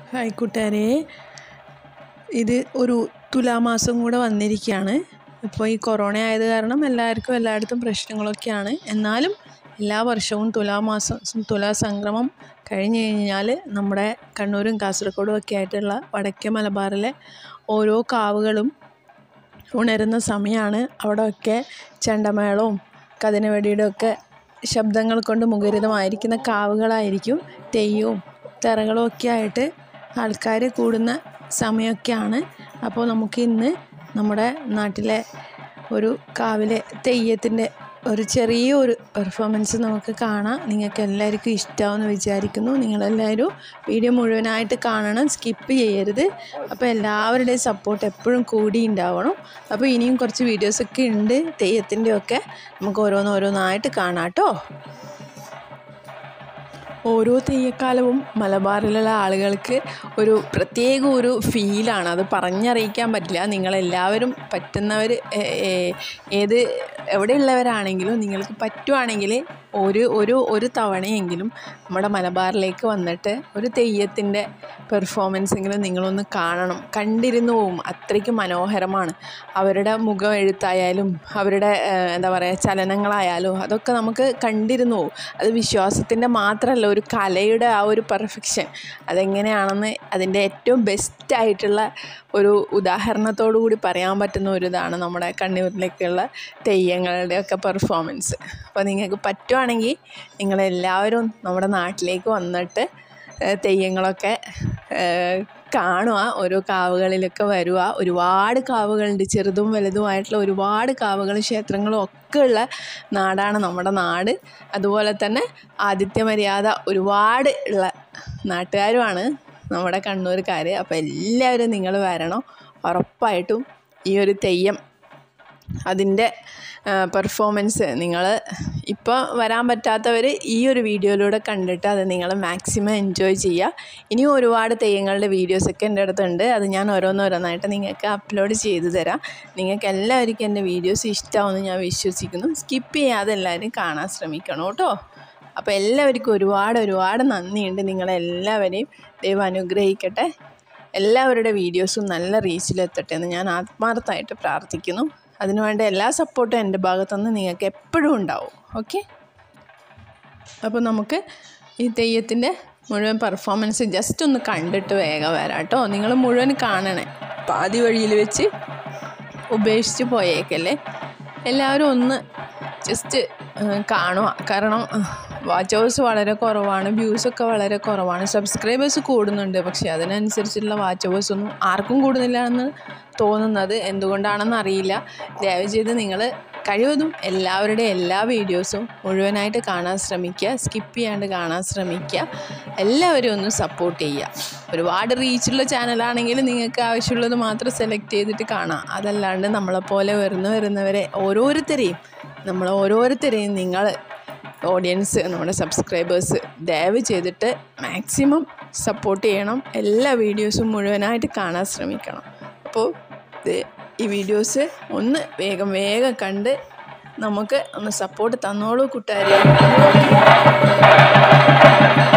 hi കൂട്ടുകാരെ ഇത് ഒരു തുലാമാസം കൂടെ വന്നിരിക്കുകയാണ് ഇപ്പോൾ ഈ കൊറോണ ആയത് കാരണം എല്ലാവർക്കും എല്ലായിടത്തും പ്രശ്നങ്ങളൊക്കെയാണ് എന്നാലും എല്ലാ വർഷവും തുലാമാസം തുലാസംക്രമം കഴിഞ്ഞ് കഴിഞ്ഞാൽ നമ്മുടെ കണ്ണൂരും കാസർഗോഡും ഒക്കെ ആയിട്ടുള്ള വടക്കേ മലബാറിലെ ഓരോ കാവുകളും ഉണരുന്ന സമയമാണ് അവിടെയൊക്കെ ചെണ്ടമേളവും കതിനവെടിയുടെ ഒക്കെ ശബ്ദങ്ങൾ കൊണ്ട് മുഖരിതമായിരിക്കുന്ന കാവുകളായിരിക്കും തെയ്യവും തിറകളും ഒക്കെ ആയിട്ട് ആൾക്കാർ കൂടുന്ന സമയമൊക്കെയാണ് അപ്പോൾ നമുക്ക് ഇന്ന് നമ്മുടെ നാട്ടിലെ ഒരു കാവിലെ തെയ്യത്തിൻ്റെ ഒരു ചെറിയ ഒരു പെർഫോമൻസ് നമുക്ക് കാണാം നിങ്ങൾക്ക് എല്ലാവർക്കും ഇഷ്ടമാവുമെന്ന് വിചാരിക്കുന്നു നിങ്ങളെല്ലാവരും വീഡിയോ മുഴുവനായിട്ട് കാണണം സ്കിപ്പ് ചെയ്യരുത് അപ്പോൾ എല്ലാവരുടെയും സപ്പോർട്ട് എപ്പോഴും കൂടി ഉണ്ടാവണം അപ്പോൾ ഇനിയും കുറച്ച് വീഡിയോസൊക്കെ ഉണ്ട് തെയ്യത്തിൻ്റെ ഒക്കെ നമുക്ക് ഓരോന്നോരോന്നായിട്ട് കാണാം കേട്ടോ ഓരോ തെയ്യക്കാലവും മലബാറിലുള്ള ആളുകൾക്ക് ഒരു പ്രത്യേക ഒരു ഫീലാണ് അത് പറഞ്ഞറിയിക്കാൻ പറ്റില്ല നിങ്ങളെല്ലാവരും പറ്റുന്നവർ ഏത് എവിടെയുള്ളവരാണെങ്കിലും നിങ്ങൾക്ക് പറ്റുവാണെങ്കിൽ ഒരു ഒരു ഒരു തവണയെങ്കിലും നമ്മുടെ മലബാറിലേക്ക് വന്നിട്ട് ഒരു തെയ്യത്തിൻ്റെ പെർഫോമൻസെങ്കിലും നിങ്ങളൊന്ന് കാണണം കണ്ടിരുന്നു പോവും അത്രയ്ക്ക് മനോഹരമാണ് അവരുടെ മുഖം എഴുത്തായാലും അവരുടെ എന്താ പറയുക ചലനങ്ങളായാലും അതൊക്കെ നമുക്ക് കണ്ടിരുന്നു പോവും അത് വിശ്വാസത്തിൻ്റെ മാത്രമല്ല ഒരു കലയുടെ ആ ഒരു പെർഫെക്ഷൻ അതെങ്ങനെയാണെന്ന് അതിൻ്റെ ഏറ്റവും ബെസ്റ്റ് ആയിട്ടുള്ള ഒരു ഉദാഹരണത്തോടു കൂടി പറയാൻ പറ്റുന്ന ഒരു ഇതാണ് നമ്മുടെ കണ്ണൂരിലേക്കുള്ള തെയ്യങ്ങളുടെ ഒക്കെ പെർഫോമൻസ് അപ്പോൾ നിങ്ങൾക്ക് പറ്റുവാണെങ്കിൽ നിങ്ങളെല്ലാവരും നമ്മുടെ നാട്ടിലേക്ക് വന്നിട്ട് തെയ്യങ്ങളൊക്കെ കാണുക ഓരോ കാവുകളിലൊക്കെ വരിക ഒരുപാട് കാവുകളുണ്ട് ചെറുതും വലുതുമായിട്ടുള്ള ഒരുപാട് കാവുകളും ക്ഷേത്രങ്ങളും ഒക്കെ ഉള്ള നാടാണ് നമ്മുടെ നാട് അതുപോലെ തന്നെ ആതിഥ്യ മര്യാദ ഒരുപാട് ഉള്ള നാട്ടുകാരുമാണ് നമ്മുടെ കണ്ണൂർക്കാർ അപ്പോൾ എല്ലാവരും നിങ്ങൾ വരണം ഉറപ്പായിട്ടും ഈ ഒരു തെയ്യം അതിൻ്റെ പെർഫോമൻസ് നിങ്ങൾ ഇപ്പോൾ വരാൻ പറ്റാത്തവർ ഈ ഒരു വീഡിയോയിലൂടെ കണ്ടിട്ട് അത് നിങ്ങൾ മാക്സിമം എൻജോയ് ചെയ്യുക ഇനിയും ഒരുപാട് തെയ്യങ്ങളുടെ വീഡിയോസൊക്കെ എൻ്റെ അടുത്തുണ്ട് അത് ഞാൻ ഓരോന്നോരോന്നായിട്ട് നിങ്ങൾക്ക് അപ്ലോഡ് ചെയ്തു തരാം നിങ്ങൾക്ക് എല്ലാവർക്കും എൻ്റെ വീഡിയോസ് ഇഷ്ടമാവുമെന്ന് ഞാൻ വിശ്വസിക്കുന്നു സ്കിപ്പ് ചെയ്യാതെ എല്ലാവരും കാണാൻ ശ്രമിക്കണം കേട്ടോ അപ്പോൾ എല്ലാവർക്കും ഒരുപാട് ഒരുപാട് നന്ദിയുണ്ട് നിങ്ങളെല്ലാവരെയും ദൈവം അനുഗ്രഹിക്കട്ടെ എല്ലാവരുടെ വീഡിയോസും നല്ല റീച്ചിലെത്തട്ടെ എന്ന് ഞാൻ ആത്മാർത്ഥമായിട്ട് പ്രാർത്ഥിക്കുന്നു അതിനുവേണ്ട എല്ലാ സപ്പോർട്ടും എൻ്റെ ഭാഗത്തുനിന്ന് നിങ്ങൾക്ക് എപ്പോഴും ഉണ്ടാവും ഓക്കെ അപ്പോൾ നമുക്ക് ഈ തെയ്യത്തിൻ്റെ മുഴുവൻ പെർഫോമൻസ് ജസ്റ്റ് ഒന്ന് കണ്ടിട്ട് വേഗം വരാം കേട്ടോ നിങ്ങൾ മുഴുവൻ കാണണേ പാതി വഴിയിൽ വെച്ച് ഉപേക്ഷിച്ച് പോയേക്കല്ലേ എല്ലാവരും ഒന്ന് ജസ്റ്റ് കാണുക കാരണം വാച്ച് അവേഴ്സ് വളരെ കുറവാണ് വ്യൂസൊക്കെ വളരെ കുറവാണ് സബ്സ്ക്രൈബേഴ്സ് കൂടുന്നുണ്ട് പക്ഷേ അതിനനുസരിച്ചുള്ള വാച്ച് അവേഴ്സ് ഒന്നും ആർക്കും കൂടുന്നില്ല എന്ന് തോന്നുന്നത് എന്തുകൊണ്ടാണെന്ന് അറിയില്ല ദയവ് ചെയ്ത് നിങ്ങൾ കഴിവതും എല്ലാവരുടെ എല്ലാ വീഡിയോസും മുഴുവനായിട്ട് കാണാൻ ശ്രമിക്കുക സ്കിപ്പ് ചെയ്യാണ്ട് കാണാൻ ശ്രമിക്കുക എല്ലാവരും ഒന്ന് സപ്പോർട്ട് ചെയ്യുക ഒരുപാട് റീച്ചുള്ള ചാനലാണെങ്കിൽ നിങ്ങൾക്ക് ആവശ്യമുള്ളത് മാത്രം സെലക്ട് ചെയ്തിട്ട് കാണാം അതല്ലാണ്ട് നമ്മളെപ്പോലെ വരുന്ന വരുന്നവരെ ഓരോരുത്തരെയും നമ്മൾ ഓരോരുത്തരെയും നിങ്ങൾ ഓഡിയൻസ് നമ്മുടെ സബ്സ്ക്രൈബേഴ്സ് ദയവ് ചെയ്തിട്ട് മാക്സിമം സപ്പോർട്ട് ചെയ്യണം എല്ലാ വീഡിയോസും മുഴുവനായിട്ട് കാണാൻ ശ്രമിക്കണം അപ്പോൾ ഈ വീഡിയോസ് ഒന്ന് വേഗം വേഗം കണ്ട് നമുക്ക് ഒന്ന് സപ്പോർട്ട് തന്നോളൂ കൂട്ടുകാരെ